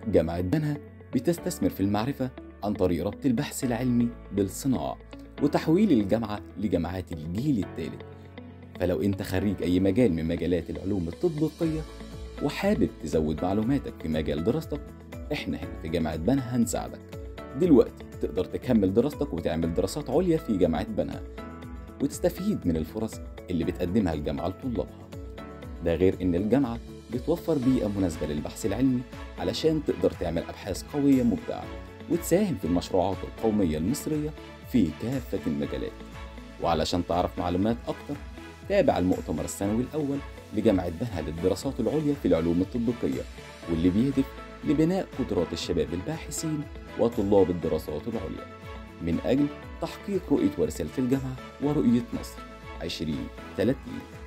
جامعة بنها بتستثمر في المعرفة عن طريق ربط البحث العلمي بالصناعة وتحويل الجامعة لجامعات الجيل الثالث فلو انت خريج اي مجال من مجالات العلوم التطبيقية وحابب تزود معلوماتك في مجال دراستك احنا هنا في جامعة بنها هنساعدك دلوقتي تقدر تكمل دراستك وتعمل دراسات عليا في جامعة بنها وتستفيد من الفرص اللي بتقدمها الجامعة لطلابها ده غير إن الجامعة بتوفر بيئة مناسبة للبحث العلمي علشان تقدر تعمل أبحاث قوية مبدعة وتساهم في المشروعات القومية المصرية في كافة المجالات وعلشان تعرف معلومات أكتر تابع المؤتمر السنوي الأول لجامعة بنها للدراسات العليا في العلوم التطبيقية واللي بيهدف لبناء قدرات الشباب الباحثين وطلاب الدراسات العليا من أجل تحقيق رؤية ورسالة الجامعة ورؤية مصر 2030